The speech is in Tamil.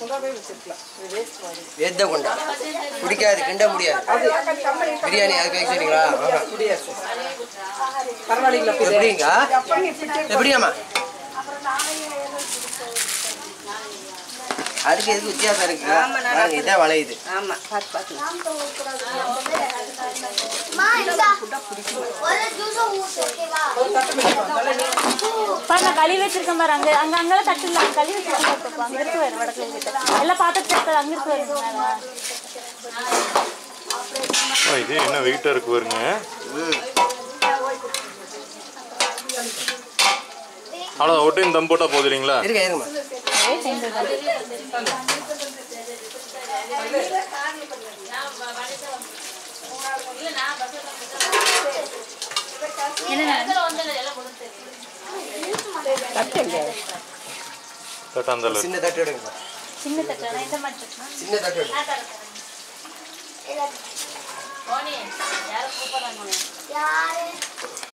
குண்டாவே வச்சிருக்கலாம் இது வேஸ்ட் மாதிரி எத்த கொண்டா பிடிக்காது கிண்ட முடியாது பிரியாணி அதுக்கு வைக்க சொன்னீங்களா ஆஹா. முடியாது பரவாயில்லைங்களா இது? எப்படிங்க அப்ப நீ பிடிச்சி எப்படியாம்மா அதுக்கு எதுக்கு வித்தியாசம் இருக்கு பாருங்க, இதான் வளையுது ஆமா பார்த்து பார்த்து பாரு நான் கழுவி வச்சிருக்கேன் பாரு அங்க அங்க அங்கெல்லாம் தட்டு இல்ல அங்க கழுவி வச்சிருக்கேன் பாப்பா. அங்க இருக்கு பாரு வடக்கு கிட்ட எல்லாம் பாத்திரத்துல இருக்குது அங்க இருக்கு பாரு மேல. ஆ, இது என்ன வெயிட்டாக இருக்கு பாருங்க அவ்வளோ ஒரு டைம் தம் போட்டால் போதும் இல்லைங்களா இருங்க இருங்கம்மா அதே சேர்ந்தது. தட்டுங்க தட்டாந்தல சின்ன தட்டு எடுங்க சின்ன தட்டு நான் இந்த மாதிரி தட்டு. சின்ன தட்டு எடுங்க யாரும் கூப்பிடுறாங்க